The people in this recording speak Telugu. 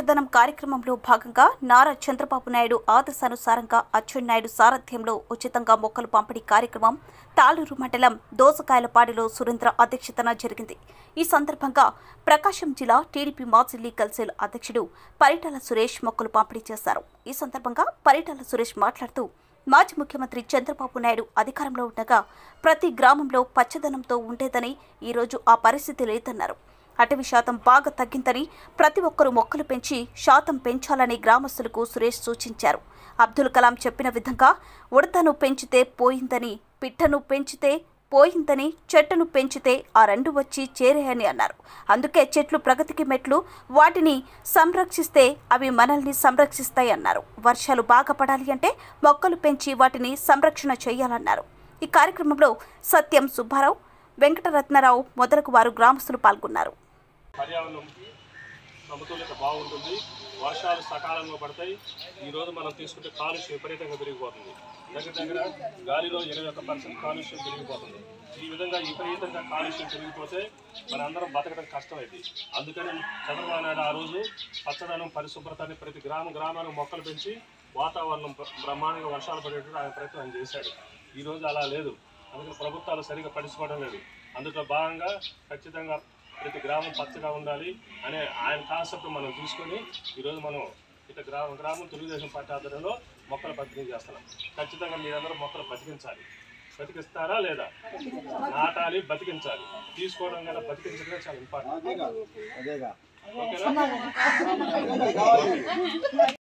పచ్చదనం కార్యక్రమంలో భాగంగా నారా చంద్రబాబు నాయుడు ఆదేశానుసారంగా అచ్చెన్నాయుడు సారథ్యంలో ఉచితంగా మొక్కలు పంపిణీ కార్యక్రమం తాళూరు మండలం దోసకాయలపాడిలో సురేంద్ర అధ్యక్షతన జరిగింది ఈ సందర్భంగా ప్రకాశం జిల్లా టీడీపీ మాజీ లీగల్ సెల్ అధ్యక్షుడు పరిటాల సురేష్ మొక్కలు పంపిణీ చేశారు ఈ సందర్భంగా పరిటాల సురేష్ మాట్లాడుతూ మాజీ ముఖ్యమంత్రి చంద్రబాబు నాయుడు అధికారంలో ఉండగా ప్రతి గ్రామంలో పచ్చదనంతో ఉండేదని ఈరోజు ఆ పరిస్థితి లేదన్నారు అటవీ శాతం బాగా తగ్గిందని ప్రతి ఒక్కరూ మొక్కలు పెంచి శాతం పెంచాలని గ్రామస్తులకు సురేష్ సూచించారు అబ్దుల్ కలాం చెప్పిన విధంగా ఉడతను పెంచితే పోయిందని పిట్టను పెంచితే పోయిందని చెట్టును పెంచితే ఆ రెండు వచ్చి చేరేయని అన్నారు అందుకే చెట్లు ప్రగతికి మెట్లు వాటిని సంరక్షిస్తే అవి మనల్ని సంరక్షిస్తాయి అన్నారు వర్షాలు బాగా పడాలి అంటే మొక్కలు పెంచి వాటిని సంరక్షణ చేయాలన్నారు ఈ కార్యక్రమంలో సత్యం సుబ్బారావు వెంకటరత్నారావు మొదలగు వారు గ్రామస్తులు పాల్గొన్నారు పర్యావరణం సమతుల్యత బాగుంటుంది వర్షాలు సకాలంలో పడతాయి ఈరోజు మనం తీసుకుంటే కాలుష్యం విపరీతంగా పెరిగిపోతుంది దగ్గర దగ్గర గాలిలో ఇరవై ఒక్క పర్సెంట్ కాలుష్యం పెరిగిపోతుంది ఈ విధంగా విపరీతంగా కాలుష్యం పెరిగిపోతే మన అందరం బతకడం కష్టమైంది అందుకని చంద్రబాబు నాయుడు ఆ రోజు పచ్చదనం పరిశుభ్రతని ప్రతి గ్రామ గ్రామానికి మొక్కలు పెంచి వాతావరణం బ్ర- బ్రహ్మాండంగా వర్షాలు పడేటట్టు ఆయన ప్రయత్నం ఆయన చేశాడు ఈ రోజు అలా లేదు అందుకని ప్రభుత్వాలు సరిగా పట్టించుకోవడం లేదు అందులో భాగంగా ఖచ్చితంగా ప్రతి గ్రామం పచ్చగా ఉండాలి అనే ఆయన కాన్సెప్ట్ మనం తీసుకొని ఈరోజు మనం ఇట్లా గ్రామం గ్రామం తెలుగుదేశం పార్టీ ఆధ్వర్యంలో మొక్కలు పంపిణీ చేస్తున్నాం ఖచ్చితంగా మీరందరూ మొక్కలు బతికించాలి బతికిస్తారా లేదా నాటాలి బతికించాలి తీసుకోవడం కన్నా బతికించడమే చాలా ఇంపార్టెంట్ అదేగా ఓకేనా